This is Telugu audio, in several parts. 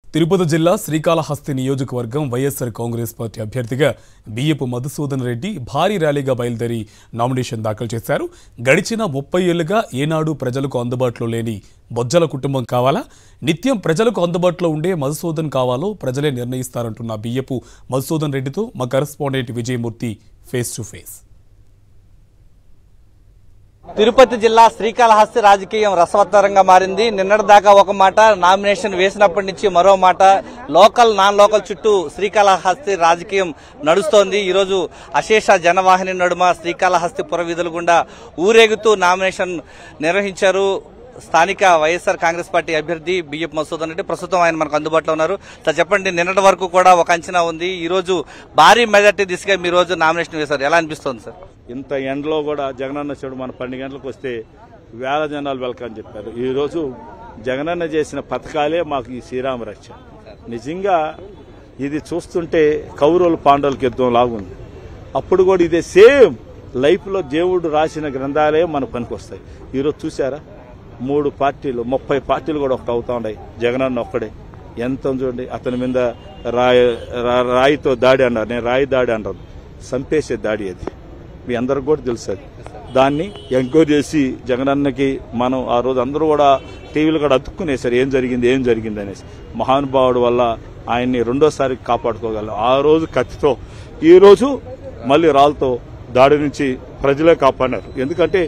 తిరుపతి జిల్లా శ్రీకాళహస్తి నియోజకవర్గం వైఎస్ఆర్ కాంగ్రెస్ పార్టీ అభ్యర్థిగా బియ్యపు మధుసూదన్ రెడ్డి భారీ ర్యాలీగా బయలుదేరి నామినేషన్ దాఖలు చేశారు గడిచిన ముప్పై ఏళ్లుగా ఏనాడు ప్రజలకు అందుబాటులో లేని బొజ్జల కుటుంబం కావాలా నిత్యం ప్రజలకు అందుబాటులో ఉండే మధుసూదన్ కావాలో ప్రజలే నిర్ణయిస్తారంటున్న బియ్యపు మధుసూదన్ రెడ్డితో మా correspondent Vijayamurthy face to face Tirupati జిల్లా శ్రీకాళహస్తి రాజకీయం రసవత్తరంగా మారింది నిన్నటిదాకా ఒక మాట నామినేషన్ వేసినప్పటి నుంచి మరో మాట లోకల్ నాన్ లోకల్ చుట్టూ శ్రీకాళహస్తి రాజకీయం నడుస్తోంది ఈరోజు అశేష జనవాహిని నడుమ శ్రీకాళహస్తి పుర వీధుల గుండా ఊరేగుతూ నామినేషన్ నిర్వహించారు స్థానిక వైఎస్ఆర్ కాంగ్రెస్ పార్టీ అభ్యర్థి బియ్యప్ మసూదన్ రెడ్డి ప్రస్తుతం ఆయన మనకు అందుబాటులో ఉన్నారు సార్ చెప్పండి నిన్నటి వరకు కూడా ఒక అంచనా ఉంది ఈ రోజు భారీ మెజార్టీ దిశగా మీ రోజు నామినేషన్ వేశారు ఎలా అనిపిస్తోంది సార్ ఇంత ఎండలో కూడా జగనన్న చెడు మన పన్నెండు గంటలకు వస్తే వేల జనాలు వెల్కమ్ చెప్పారు ఈ రోజు జగనన్న చేసిన పథకాలే మాకు ఈ శ్రీరామ రక్ష నిజంగా ఇది చూస్తుంటే కౌరవులు పాండవులకి యుద్ధం లాగుంది అప్పుడు కూడా ఇదే సేమ్ లైఫ్లో దేవుడు రాసిన గ్రంథాలే మన పనికొస్తాయి ఈరోజు చూసారా మూడు పార్టీలు ముప్పై పార్టీలు కూడా ఒకటి అవుతా ఉన్నాయి జగనన్న ఒక్కడే ఎంత ఉంది చూడండి అతని మీద రాయి రా- రాయితో దాడి అన్నారు నేను రాయి దాడి అన్నాను చంపేసే దాడి అది మీ అందరికి కూడా తెలుసు అది దాన్ని ఎంక్వైరీ చేసి జగనన్నకి మనం ఆ రోజు అందరూ కూడా టీవీలు కూడా అతుక్కునేసారు ఏం జరిగింది ఏం జరిగింది అనేసి మహానుభావుడు వల్ల ఆయన్ని రెండోసారి కాపాడుకోగలం ఆ రోజు కత్తితో ఈ రోజు మళ్ళీ రాళ్ళతో దాడి నుంచి ప్రజలే కాపాడినారు ఎందుకంటే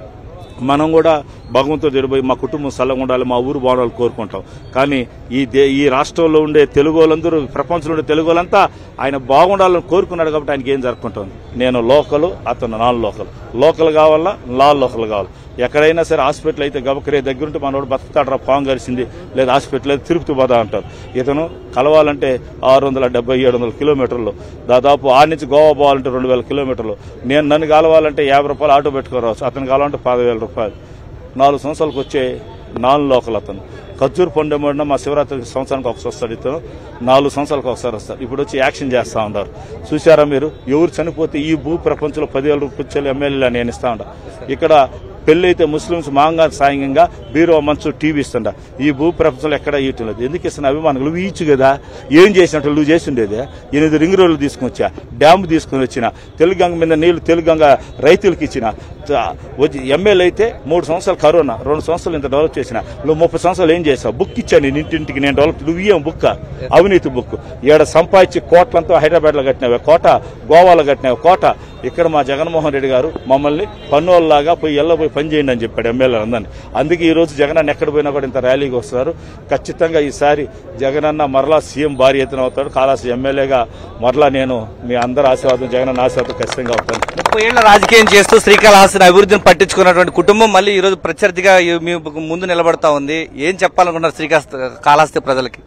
మనం కూడా భగవంతుడు జడిపోయి మా కుటుంబం సల్లగా ఉండాలి మా ఊరు బాగుండాలి కోరుకుంటాం కానీ ఈ దే ఈ రాష్ట్రంలో ఉండే తెలుగు వాళ్ళందరూ ప్రపంచంలో ఉండే తెలుగు వాళ్ళంతా ఆయన బాగుండాలని కోరుకున్నాడు కాబట్టి ఆయనకి ఏం జరుపుకుంటుంది నేను లోకల్ అతను నాన్ లోకల్ లోకల్ కావాలా నాన్ లోకల్ కావాలి ఎక్కడైనా సరే హాస్పిటల్ అయితే గబకరే దగ్గరుంటే మనోడు బతుకుతాడరా పాము కలిసింది లేదా హాస్పిటల్ అయితే తిరుపతి పోదా అంటారు ఇతను కలవాలంటే ఆరు వందల డెబ్బై ఏడు వందల కిలోమీటర్లు దాదాపు ఆ నుంచి గోవా పోవాలంటే రెండు వేల కిలోమీటర్లు నేను నన్ను కలవాలంటే యాభై రూపాయలు ఆటో పెట్టుకోరావచ్చు అతను కావాలంటే పదివేల రూపాయలు నాలుగు సంవత్సరాలకు వచ్చే నాలుగు లోకల్ అతను ఖర్జూర్ పండుగ మా శివరాత్రి సంవత్సరానికి ఒకసారి వస్తాడు ఇతను నాలుగు సంవత్సరాలకు ఒకసారి వస్తారు ఇప్పుడు వచ్చి యాక్షన్ చేస్తా ఉన్నారు చూసారా మీరు ఎవరు చనిపోతే ఈ భూ ప్రపంచంలో పదివేల రూపాయలు ఎమ్మెల్యేలు నేను ఇస్తా ఉంటా ఇక్కడ పెళ్లి అయితే ముస్లింస్ మాంగా సాయంగా బీరో మంచు టీవీ ఇస్తుండ ఈ భూ ప్రపంచంలో ఎక్కడ ఇయటం లేదు ఎందుకు ఇస్తున్న అభిమానం నువ్వు ఇచ్చు కదా ఏం చేసినట్టు నువ్వు చేసి ఉండేది ఎనిమిది రింగ్ రోడ్లు తీసుకొచ్చా డ్యామ్ తీసుకుని వచ్చిన తెలుగంగ మీద నీళ్లు తెలుగంగ రైతులకు ఇచ్చిన త- వచ్చి ఎమ్మెల్యే అయితే మూడు సంవత్సరాలు కరోనా రెండు సంవత్సరాలు ఇంత డెవలప్ చేసిన నువ్వు ముప్పై సంవత్సరాలు ఏం చేసావు బుక్ ఇచ్చాను నేను ఇంటింటికి నేను డెవలప్ నువ్వు ఇయ్యం బుక్ అవినీతి బుక్ ఈడ సంపాదించి కోట్లంతా హైదరాబాద్ లో కట్టినవి కోట గోవాలో కట్టినవి కోట ఇక్కడ మా జగన్మోహన్ రెడ్డి గారు మమ్మల్ని పన్నులాగా పోయి ఎల్ల పోయి పని చేయండి అని చెప్పాడు ఎమ్మెల్యే అందరినీ అందుకే ఈ రోజు జగన్ అన్న ఎక్కడ పోయినా కూడా ఇంత ర్యాలీకి వస్తున్నారు ఖచ్చితంగా ఈసారి జగనన్న మరలా సీఎం భారీ ఎత్తున అవుతాడు కాళాసి ఎమ్మెల్యేగా మరలా నేను మీ అందరి ఆశీర్వాదం జగనన్న ఆశీర్వాదం ఖచ్చితంగా అవుతాను ముప్పై ఏళ్ల రాజకీయం చేస్తూ శ్రీకాళహస్తిని అభివృద్ధిని పట్టించుకున్నటువంటి కుటుంబం మళ్ళీ ఈ రోజు ప్రత్యర్థిగా ఈ- మీ ముందు నిలబడతా ఉంది ఏం చెప్పాలనుకున్నారు శ్రీకాళహస్తి కాళహస్తి ప్రజలకి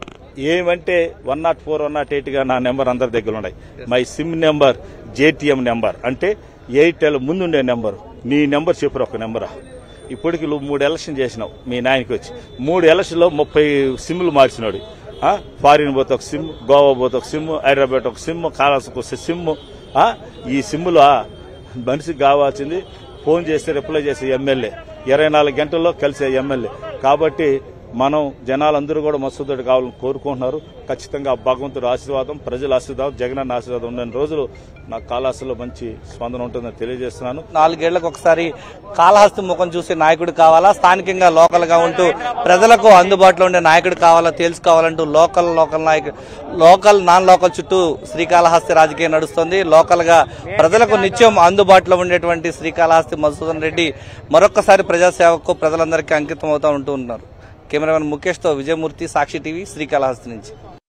ఏమంటే one nought four one nought eight గా నా నెంబర్ అందరి దగ్గర ఉన్నాయి my SIM number JTM number అంటే ఎయిర్టెల్ ముందుండే నెంబర్ నీ నెంబర్ చెప్పురు ఒక నెంబరా ఇప్పటికి నువ్వు మూడు ఎలక్షన్ చేసినావు మీ నాయనకి వచ్చి మూడు ఎలక్షన్లో ముప్పై సిమ్లు మార్చినాడు ఆ, ఫారిన్ పోతే ఒక సిమ్ గోవా పోతే ఒక సిమ్ హైదరాబాద్ ఒక సిమ్ కాళాసుకు వస్తే సిమ్ ఆ, ఈ సిమ్లు ఆ, మనిషికి కావాల్సింది ఫోన్ చేస్తే రిప్లై చేసే ఎమ్మెల్యే ఇరవై నాలుగు గంటల్లో కలిసే ఎమ్మెల్యే కాబట్టి మనం జనాలందరూ కూడా మసూదుడు కావాలని కోరుకుంటున్నారు ఖచ్చితంగా ఆ భగవంతుడు ఆశీర్వాదం ప్రజల ఆశీర్వాదం జగనన్న ఆశీర్వాదం ఉన్న రోజులు నా కాళాసులో మంచి స్పందన ఉంటుందని తెలియజేస్తున్నాను నాలుగేళ్లకు ఒకసారి కాళహస్తి ముఖం చూసే నాయకుడు కావాలా స్థానికంగా లోకల్ గా ఉంటూ ప్రజలకు అందుబాటులో ఉండే నాయకుడు కావాలా తెలుసుకోవాలంటూ లోకల్ లోకల్ నాయకుడు లోకల్ నాన్ లోకల్ చుట్టూ శ్రీకాళహస్తి రాజకీయం నడుస్తుంది లోకల్ గా ప్రజలకు నిత్యం అందుబాటులో ఉండేటువంటి శ్రీకాళహస్తి మధుసూదన్ రెడ్డి మరొకసారి ప్రజాసేవకు ప్రజలందరికీ అంకితం అవుతూ ఉంటూ ఉన్నారు కెమెరామెన్ ముఖేష్ తో విజయమూర్తి సాక్షి టీవీ శ్రీకాళహస్తి నుంచి